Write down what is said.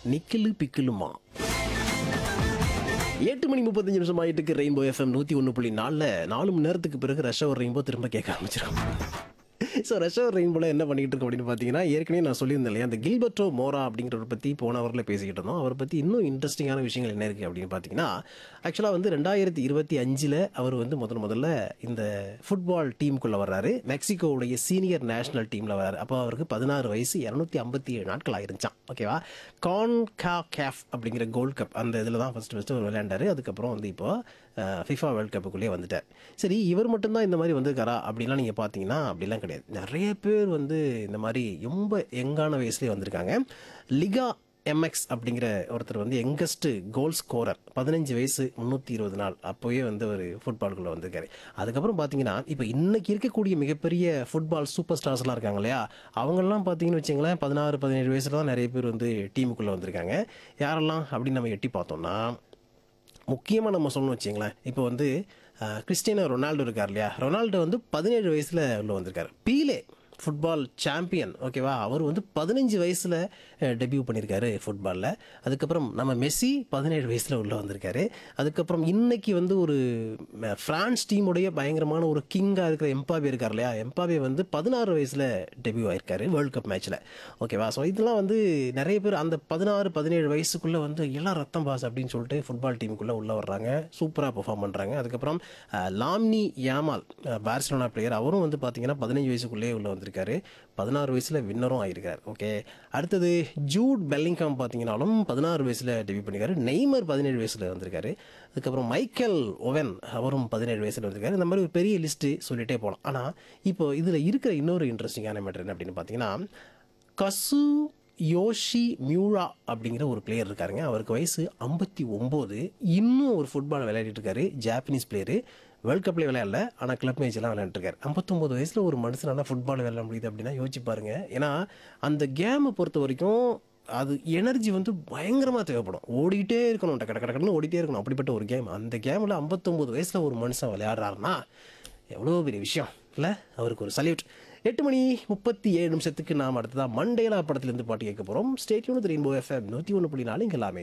நிக்கிலு பிக்கிலுமா எட்டு மணி முப்பத்தஞ்சு நிமிஷம் ஆயிட்டு இருக்கு ரெயின்போ எஃப்எம் நூற்றி ஒன்று புள்ளி நாலில் நாலு மணி நேரத்துக்கு பிறகு ரஷ் அவர் ரெயின்போ திரும்ப கேட்க ஆரம்பிச்சிடும் ஸோ ரஷ் அவர் ரெயின்போல என்ன பண்ணிட்டு இருக்கோம் அப்படின்னு பார்த்தீங்கன்னா ஏற்கனவே நான் சொல்லியிருந்தேன் இல்லையா அந்த கில்பர்ட்டோ மோரா அப்படிங்கிறவரை பற்றி போன அவரில் பேசிக்கிட்டு இருந்தோம் அவரை பற்றி இன்னும் இன்ட்ரெஸ்டிங்கான விஷயங்கள் என்ன இருக்குது அப்படின்னு பார்த்தீங்கன்னா ஆக்சுவலாக வந்து ரெண்டாயிரத்தி இருபத்தி அஞ்சில் அவர் வந்து முதல் முதல்ல இந்த ஃபுட்பால் டீமுக்குள்ளே வர்றாரு மெக்சிகோவுடைய சீனியர் நேஷனல் டீமில் வர்றாரு அப்போ அவருக்கு பதினாறு வயசு இரநூத்தி ஐம்பத்தி ஏழு நாட்கள் ஆயிருந்துச்சான் ஓகேவா கான் கா கேஃப் அப்படிங்கிற கோல்ட் கப் அந்த இதில் தான் ஃபஸ்ட்டு ஃபஸ்ட்டு அவர் விளையாண்டாரு அதுக்கப்புறம் வந்து இப்போ ஃபிஃபா வேர்ல்ட் கப்புக்குள்ளேயே வந்துட்டார் சரி இவர் மட்டும்தான் இந்த மாதிரி வந்திருக்காரா அப்படின்லாம் நீங்கள் பார்த்தீங்கன்னா அப்படிலாம் கிடையாது நிறைய பேர் வந்து இந்த மாதிரி ரொம்ப யங்கான வயசுலேயே வந்திருக்காங்க லிகா எம்எக்ஸ் அப்படிங்கிற ஒருத்தர் வந்து யங்கஸ்ட் கோல் ஸ்கோரர் பதினஞ்சு வயசு முந்நூற்றி இருபது நாள் அப்போவே வந்து ஒரு ஃபுட்பாலுக்குள்ளே வந்திருக்காரு அதுக்கப்புறம் பார்த்தீங்கன்னா இப்போ இன்னைக்கு இருக்கக்கூடிய மிகப்பெரிய ஃபுட்பால் சூப்பர் ஸ்டார்ஸ்லாம் இருக்காங்க இல்லையா அவங்கெல்லாம் பார்த்தீங்கன்னு வச்சுங்களேன் பதினாறு பதினேழு வயசுல தான் நிறைய பேர் வந்து டீமுக்குள்ளே வந்திருக்காங்க யாரெல்லாம் அப்படின்னு நம்ம எட்டி பார்த்தோம்னா முக்கியமாக நம்ம சொல்லணும் வச்சிங்களேன் இப்போ வந்து அஹ், கிறிஸ்டியானோ ரொனால்டோ இருக்கார் இல்லையா ரொனால்டோ வந்து பதினேழு வயசில் உள்ள வந்திருக்காரு பீலே ஃபுட்பால் சாம்பியன் ஓகேவா அவர் வந்து பதினஞ்சு வயசில் டெபியூ பண்ணியிருக்காரு ஃபுட்பாலில் அதுக்கப்புறம் நம்ம மெஸ்ஸி பதினேழு வயசில் உள்ளே வந்திருக்காரு அதுக்கப்புறம் இன்னைக்கு வந்து ஒரு ம, பிரான்ஸ் டீமுடைய பயங்கரமான ஒரு கிங்காக இருக்கிற எம்பாபே இருக்கார் இல்லையா எம்பாபே வந்து பதினாறு வயசில் டெபியூ ஆயிருக்காரு வேர்ல்ட் கப் மேட்ச்சில் ஓகேவா ஸோ இதெல்லாம் வந்து நிறைய பேர் அந்த பதினாறு பதினேழு வயசுக்குள்ளே வந்து எல்லாம் ரத்தம் பாஸ் அப்படின்னு சொல்லிட்டு ஃபுட்பால் டீமுக்குள்ளே உள்ளே வர்றாங்க சூப்பராக பெர்ஃபார்ம் பண்ணுறாங்க அதுக்கப்புறம் அஹ், லாம்னி யாமால் அஹ், பார்சிலோனா பிளேயர் அவரும் வந்து பார்த்தீங்கன்னா பதினஞ்சு வயசுக்குள்ளேயே உள்ளே வந்திருக்காரு பதினாறு வயசில் வின்னரும் ஆயிருக்காரு ஓகே அடுத்தது ஜூட் பெல்லிங்காம் பார்த்தீங்கன்னாலும் பதினாறு வயசில் டெபியூ பண்ணியிருக்காரு நெய்மர் பதினேழு வயசில் வந்திருக்காரு அதுக்கப்புறம் மைக்கேல் ஒவன் அவரும் பதினேழு வயசில் வந்திருக்காரு இந்த மாதிரி ஒரு பெரிய லிஸ்ட்டு சொல்லிட்டே போகலாம் ஆனால் இப்போ இதில் இருக்கிற இன்னொரு இன்ட்ரெஸ்டிங்கான மேட்டர் என்ன அப்படின்னு பார்த்தீங்கன்னா கசு யோஷி மியூரா அப்படிங்கிற ஒரு பிளேயர் இருக்காருங்க அவருக்கு வயசு ஐம்பத்தி ஒம்பது இன்னும் ஒரு ஃபுட்பால் விளையாடிட்டு இருக்காரு ஜாப்பனீஸ் பிளேயரு வேர்ல்ட் கப்லேயே விளையாடல ஆனால் கிளப் மேட்ச்லாம் விளையாண்டுருக்காரு ஐம்பத்தொம்போது வயசில் ஒரு மனுஷனால ஃபுட்பால் விளையாட முடியுது அப்படின்னா யோசிச்சு பாருங்க ஏன்னா அந்த கேமை பொறுத்த வரைக்கும் அது எனர்ஜி வந்து பயங்கரமாக தேவைப்படும் ஓடிட்டே இருக்கணும் டக்கு டக்கு டக்குன்னு ஓடிட்டே இருக்கணும் அப்படிப்பட்ட ஒரு கேம் அந்த கேமில் ஐம்பத்தொம்போது வயசில் ஒரு மனுஷன் விளையாடுறாருன்னா எவ்வளோ பெரிய விஷயம் இல்லை அவருக்கு ஒரு சல்யூட் எட்டு மணி முப்பத்தி ஏழு நிமிஷத்துக்கு நாம் அடுத்ததாக மண்டேலா படத்துலேருந்து பாட்டு கேட்க போகிறோம் ஸ்டேட்யூன் ரெயின்போ எஃப்எம் நூற்றி ஒன்று புள்ளி நாலு இங்கே எல்லாமே